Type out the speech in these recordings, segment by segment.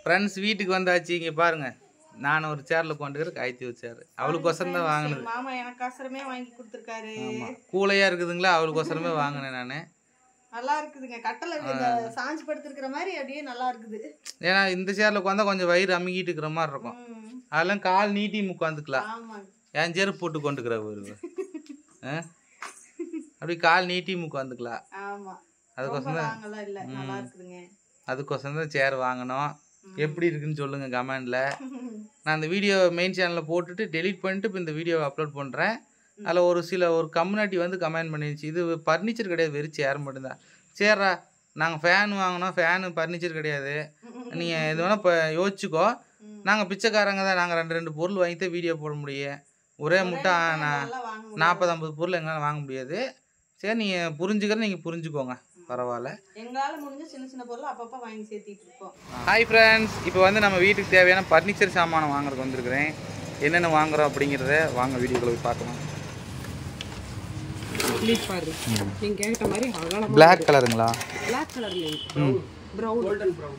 Friends வீட்டுக்கு வந்தாச்சு இங்கே பாருங்க நான் ஒரு சேரில் உட்காந்துக்கிற காய்த்தி ஒரு சேர் அவளுக்கோசரம் தான் வாங்கினது மாமா எனக்கு அவசரமே வாங்கி கொடுத்துருக்காரு ஆமாம் கூலையாக இருக்குதுங்களா அவளுக்கோசரமே வாங்கினேன் நான் நல்லா இருக்குதுங்க கட்டல இந்த சாஞ்சு படுத்திருக்கிற மாதிரி அப்படியே நல்லா இருக்குது ஏன்னா இந்த சேரில் உட்காந்தா கொஞ்சம் வயிறு அமுக்கிட்டு இருக்கிற மாதிரி இருக்கும் ம். அதெல்லாம் கால் நீட்டி உட்காந்துக்கலாம் ஆமாங்க என் செருப்பு போட்டு கொண்டுக்கிற ஒரு ஆ அப்படி கால் நீட்டி உட்காந்துக்கலாம் ஆமா அதுக்கோசரம் தான் வாங்கலாம் இல்ல நல்லா இருக்குதுங்க அதுக்கோசரம் தான் சேர் வாங்கினோம் எப்படி இருக்குன்னு சொல்லுங்க கமெண்ட்ல நான் அந்த வீடியோ மெயின் சேனலில் போட்டுட்டு டெலீட் பண்ணிட்டு இப்போ இந்த வீடியோவை அப்லோட் பண்ணுறேன் அதில் ஒரு சில ஒரு கம்யூனிட்டி வந்து கமெண்ட் பண்ணிருச்சு இது ஃபர்னிச்சர் கிடையாது வெறும் சேர் மட்டும்தான் சேர்ரா நாங்கள் ஃபேன் வாங்கினோம் ஃபேனு ஃபர்னிச்சர் கிடையாது நீங்கள் எது வேணால் இப்போ யோசிச்சுக்கோ நாங்கள் பிச்சைக்காரங்க தான் நாங்கள் ரெண்டு ரெண்டு பொருள் வாங்கி தான் வீடியோ போட முடியும் ஒரே முட்டை நான் நல்லா வாங்க முடியும். நாற்பது ஐம்பது பொருள் எங்களால் வாங்க முடியாது சரி நீங்கள் புரிஞ்சுக்கிற நீங்கள் புரிஞ்சுக்கோங்க பரவாயில்ல எங்களால முடிஞ்ச சின்ன சின்ன பொருள் அப்பப்ப வாங்கி சேர்த்திட்டு இருக்கோம் ஹாய் ஃப்ரெண்ட்ஸ் இப்போ வந்து நம்ம வீட்டுக்கு தேவையான ஃபர்னிச்சர் சாமானம் வாங்குறதுக்கு வந்திருக்கிறேன் என்னென்ன வாங்குறோம் அப்படிங்கிறத வாங்க வீடியோக்குள்ள போய் பார்க்கலாம் ப்ளீஸ் பாரு நீங்க கேட்ட மாதிரி அகலமா பிளாக் கலருங்களா பிளாக் கலர்ல brown golden brown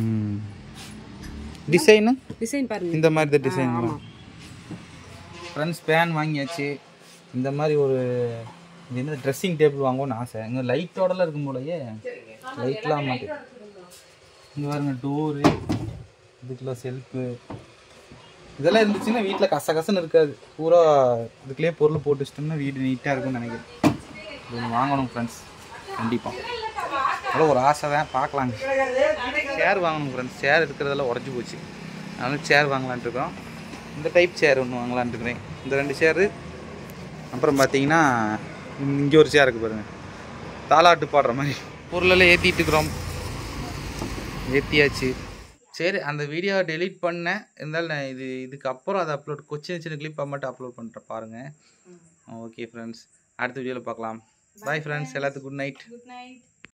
design design பாருங்க இந்த மாதிரி தான் டிசைன் ஃப்ரெண்ட்ஸ் பேன் வாங்கியாச்சு இந்த மாதிரி ஒரு இது என்ன ட்ரெஸ்ஸிங் டேபிள் வாங்குவோன்னு ஆசை இங்கே லைட்டோடலாம் இருக்கும் போலயே லைட்லாம் மாட்டேன் இங்கே பாருங்க டோரு இதுக்குள்ள செல்ஃபு இதெல்லாம் இருந்துச்சுன்னா வீட்டில் கச கசன்னு இருக்காது பூரா இதுக்குள்ளேயே பொருள் போட்டு வச்சிட்டோம்னா வீடு நீட்டாக இருக்கும்னு நினைக்கிறேன் இது ஒன்று வாங்கணும் ஃப்ரெண்ட்ஸ் கண்டிப்பாக அவ்வளோ ஒரு ஆசை தான் பார்க்கலாங்க சேர் வாங்கணும் ஃப்ரெண்ட்ஸ் சேர் இருக்கிறதெல்லாம் உடஞ்சி போச்சு அதனால சேர் வாங்கலான்ட்டு இருக்கோம் இந்த டைப் சேர் ஒன்று வாங்கலான்ட்டு இருக்கிறேன் இந்த ரெண்டு சேரு அப்புறம் பார்த்தீங்கன்னா இங்கே ஒரு சேர் இருக்குது பாருங்கள் தாலாட்டு பாடுற மாதிரி பொருளெல்லாம் ஏற்றிட்டு இருக்கிறோம் ஏற்றியாச்சு சரி அந்த வீடியோவை டெலீட் பண்ணேன் இருந்தாலும் நான் இது இதுக்கப்புறம் அதை அப்லோட் சின்ன சின்ன கிளிப்பாக மட்டும் அப்லோட் பண்ணுறேன் பாருங்கள் ஓகே ஃப்ரெண்ட்ஸ் அடுத்த வீடியோவில் பார்க்கலாம் பாய் ஃப்ரெண்ட்ஸ் எல்லாத்துக்கும் குட் நைட் குட் நைட்